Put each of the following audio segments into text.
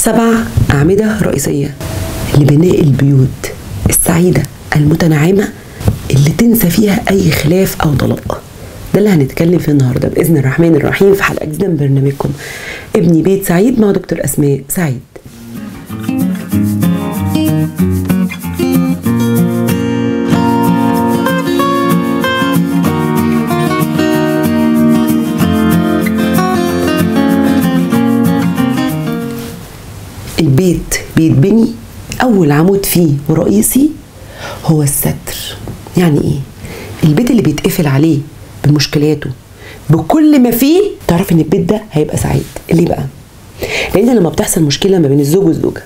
سبع أعمدة رئيسية لبناء البيوت السعيدة المتنعمة اللي تنسى فيها أي خلاف أو طلاق ده اللي هنتكلم فيه النهارده بإذن الرحمن الرحيم في حلقة جديدة من برنامجكم ابني بيت سعيد مع دكتور أسماء سعيد البيت بيتبني أول عمود فيه ورئيسي هو الستر يعني إيه؟ البيت اللي بيتقفل عليه بمشكلاته بكل ما فيه تعرف إن البيت ده هيبقى سعيد ليه بقى؟ لأن لما بتحصل مشكلة ما بين الزوج والزوجة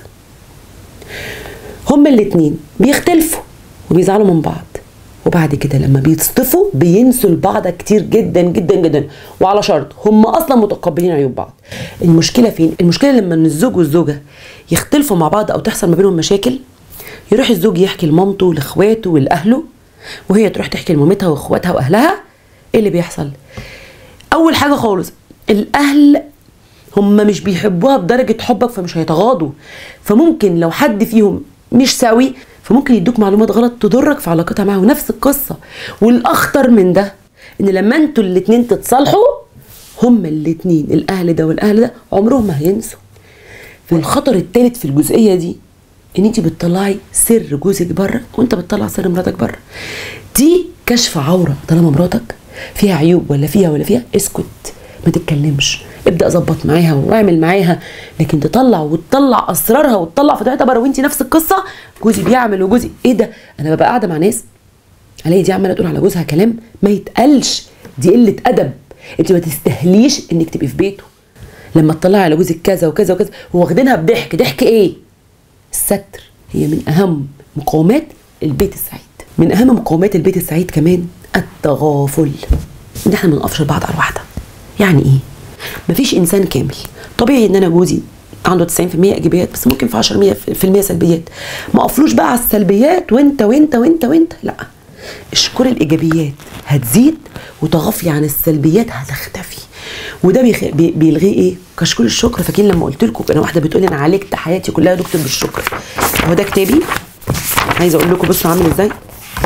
هما الاتنين بيختلفوا وبيزعلوا من بعض وبعد كده لما بيتصطفوا بينسوا لبعض كتير جدا جدا جدا وعلى شرط هم اصلا متقبلين عيوب بعض المشكله فين المشكله لما ان الزوج والزوجه يختلفوا مع بعض او تحصل ما بينهم مشاكل يروح الزوج يحكي لمامته لاخواته ولاهله وهي تروح تحكي لمامتها واخواتها واهلها ايه اللي بيحصل اول حاجه خالص الاهل هم مش بيحبوها بدرجه حبك فمش هيتغاضوا فممكن لو حد فيهم مش سوي فممكن يدوك معلومات غلط تضرك في علاقتها معاه ونفس القصه والاخطر من ده ان لما انتوا الاتنين تتصالحوا هما الاتنين الاهل ده والاهل ده عمرهم ما هينسوا فالخطر التالت في الجزئيه دي ان انت بتطلعي سر جوزك بره وانت بتطلع سر مراتك بره دي كشف عوره طالما مراتك فيها عيوب ولا فيها ولا فيها اسكت ما تتكلمش ابدا ظبط معاها واعمل معاها لكن تطلع وتطلع اسرارها وتطلع فتحتها بره وانت نفس القصه جوزي بيعمل وجوزي ايه ده انا ببقى قاعده مع ناس الاقي دي عماله تقول على جوزها كلام ما يتقالش دي قله ادب انت ما تستاهليش انك تبقي في بيته لما تطلعي على جوزك كذا وكذا وكذا واخدينها بضحك ضحك ايه الستر هي من اهم مقومات البيت السعيد من اهم مقومات البيت السعيد كمان التغافل ان احنا ما نقفش لبعض على واحده يعني ايه مفيش انسان كامل طبيعي ان انا جوزي عنده 90% ايجابيات بس ممكن في 10% سلبيات ما اقفلوش بقى على السلبيات وانت وانت وانت وانت لا اشكر الايجابيات هتزيد وتغافلي عن السلبيات هتختفي وده بيخ... بي... بيلغي ايه كشكر الشكر فاكرين لما قلت لكم انا واحده بتقول لي انا عالجت حياتي كلها يا دكتور بالشكر هو ده كتابي عايزه اقول لكم بصوا عامل ازاي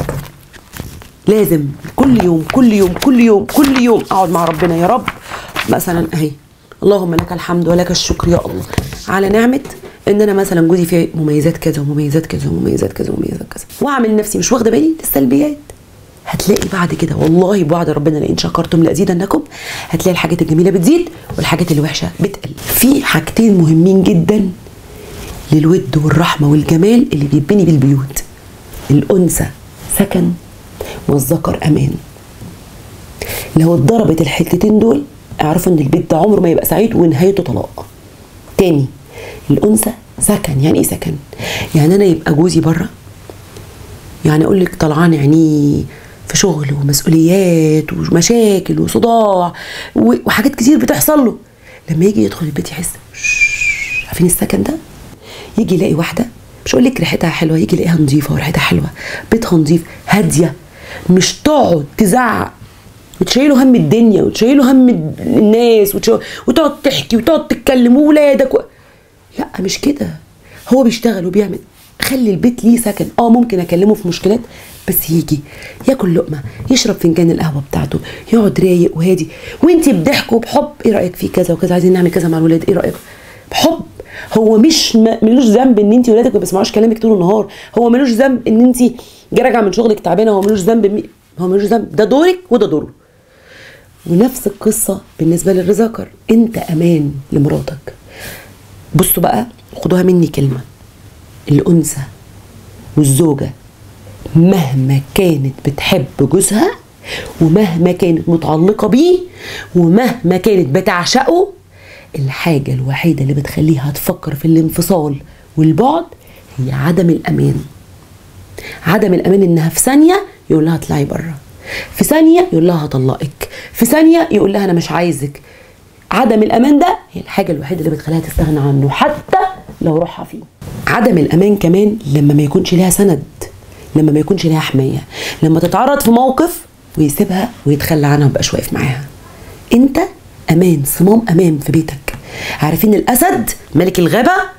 لازم كل يوم كل يوم كل يوم كل يوم اقعد مع ربنا يا رب مثلا اهي اللهم لك الحمد ولك الشكر يا الله على نعمه ان انا مثلا جوزي فيه مميزات كذا ومميزات كذا ومميزات كذا ومميزات كذا واعمل نفسي مش واخده بالي السلبيات هتلاقي بعد كده والله بوعد ربنا لئن شكرتم لازيدنكم هتلاقي الحاجات الجميله بتزيد والحاجات اللي وحشه بتقل في حاجتين مهمين جدا للود والرحمه والجمال اللي بيتبني بالبيوت الانثى سكن والذكر امان لو اتضربت الحتتين دول اعرفوا ان البيت ده عمره ما يبقى سعيد ونهايته طلاق تاني الانثى سكن يعني ايه سكن يعني انا يبقى جوزي بره يعني اقول لك طلعان عينيه في شغل ومسؤوليات ومشاكل وصداع وحاجات كتير بتحصل له لما يجي يدخل البيت يحس عارفين السكن ده يجي يلاقي واحده مش اقول لك ريحتها حلوه يجي يلاقيها نظيفه وريحتها حلوه بيتها نظيف هاديه مش تقعد تزعق وتشيله هم الدنيا وتشيله هم الناس وتقعد تحكي وتقعد تتكلم وولادك و... لا مش كده هو بيشتغل وبيعمل خلي البيت ليه سكن اه ممكن اكلمه في مشكلات بس يجي ياكل لقمه يشرب فنجان القهوه بتاعته يقعد رايق وهادي وانت بضحك وبحب ايه رايك في كذا وكذا عايزين نعمل كذا مع الولاد ايه رايك بحب هو مش ملوش ذنب ان انت ولادك ما بيسمعوش كلامك طول النهار هو ملوش ذنب ان انت جاي راجعه من شغلك تعبانه هو ملوش ذنب مي... هو ملوش ذنب ده دورك وده دوره ونفس القصة بالنسبة للذكر انت امان لمراتك بصوا بقى خدوها مني كلمة الأنثى والزوجة مهما كانت بتحب جوزها ومهما كانت متعلقة بيه ومهما كانت بتعشقه الحاجة الوحيدة اللي بتخليها تفكر في الانفصال والبعد هي عدم الأمان عدم الأمان إنها في ثانية يقول لها اطلعي بره في ثانية يقول لها هطلقك في ثانية يقول لها أنا مش عايزك عدم الأمان ده هي الحاجة الوحيدة اللي بتخليها تستغنى عنه حتى لو روحها فيه عدم الأمان كمان لما ما يكونش ليها سند لما ما يكونش ليها حماية لما تتعرض في موقف ويسيبها ويتخلى عنها ومبقاش واقف معاها انت امان صمام امان في بيتك عارفين الاسد ملك الغابه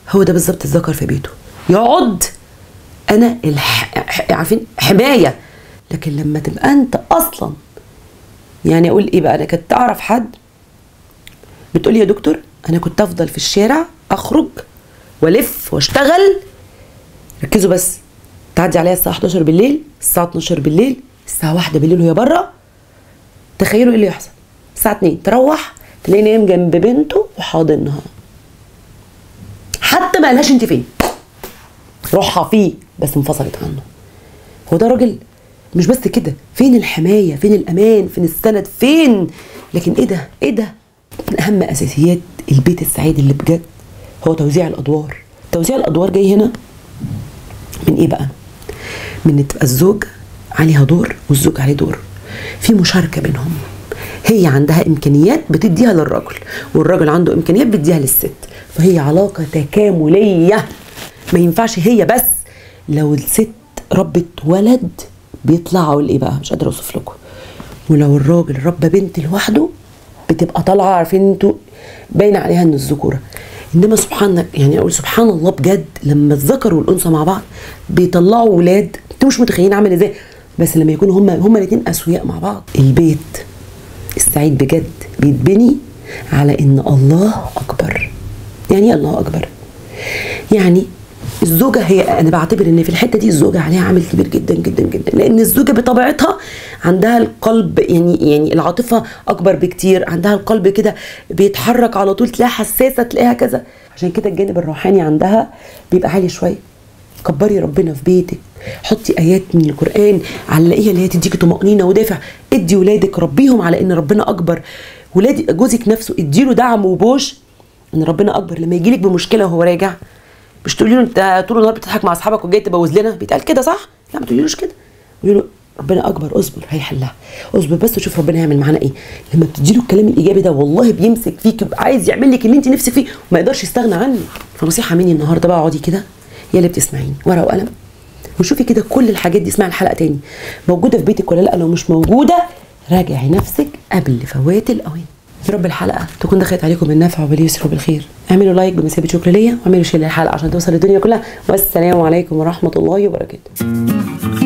هو ده بالظبط الذكر في بيته يقعد انا الح... ح- عارفين حمايه لكن لما تبقى انت اصلا يعني اقول ايه بقى انا كنت اعرف حد بتقول يا دكتور انا كنت افضل في الشارع اخرج والف واشتغل ركزوا بس تعدي عليا الساعه 11 بالليل الساعه 12 بالليل الساعه 1 بالليل وهي بره تخيلوا ايه اللي يحصل الساعه 2 تروح تلاقي نايم جنب بنته وحاضنها حتى ما قالهاش انت فين روحها فيه بس انفصلت عنه هو ده راجل مش بس كده فين الحمايه فين الامان فين السند فين لكن ايه ده ايه ده من اهم اساسيات البيت السعيد اللي بجد هو توزيع الادوار توزيع الادوار جاي هنا من ايه بقى من ان تبقى الزوج عليها دور والزوج عليه دور في مشاركه بينهم هي عندها امكانيات بتديها للرجل والراجل عنده امكانيات بيديها للست فهي علاقه تكامليه ما ينفعش هي بس لو الست ربت ولد بيطلعوا الايه بقى مش قادره اوصف لكم ولو الراجل ربى بنت لوحده بتبقى طالعه عارفين انتوا باين عليها ان الذكوره انما سبحان يعني اقول سبحان الله بجد لما الذكر والانثى مع بعض بيطلعوا ولاد انتوا مش متخيلين عامل ازاي بس لما يكونوا هما هما الاثنين اسوياء مع بعض البيت السعيد بجد بيتبني على ان الله اكبر يعني ايه الله اكبر يعني الزوجه هي انا بعتبر ان في الحته دي الزوجه عليها عامل كبير جدا جدا جدا لان الزوجه بطبيعتها عندها القلب يعني يعني العاطفه اكبر بكتير عندها القلب كده بيتحرك على طول تلاقيها حساسه تلاقيها كذا عشان كده الجانب الروحاني عندها بيبقى عالي شويه كبري ربنا في بيتك حطي ايات من القران علقيها اللي هي تديكي طمانينه ودافع ادي ولادك ربيهم على ان ربنا اكبر ولادي جوزك نفسه اديله دعم وبوش ان ربنا اكبر لما يجيلك بمشكله وهو راجع مش تقولي له انت طول النهار بتضحك مع اصحابك وجاي تبوظ لنا بيتقال كده صح لا ما تقوليلوش كده قولي له ربنا اكبر اصبر هيحلها اصبر بس وشوف ربنا هيعمل معانا ايه لما بتديله الكلام الايجابي ده والله بيمسك فيك يبقى عايز يعمل لك اللي انت نفسك فيه وما يقدرش يستغنى عنك فنصيحه مني النهارده بقى اقعدي كده يا اللي بتسمعيني ورقه وقلم وشوفي كده كل الحاجات دي اسمعي الحلقه تاني موجوده في بيتك ولا لا لو مش موجوده راجعي نفسك قبل فوات الاوان يا رب الحلقه تكون دخلت عليكم بالنفع وباليسر وبالخير اعملوا لايك بمثابه شكر ليا واعملوا شير للحلقه عشان توصل للدنيا كلها والسلام عليكم ورحمه الله وبركاته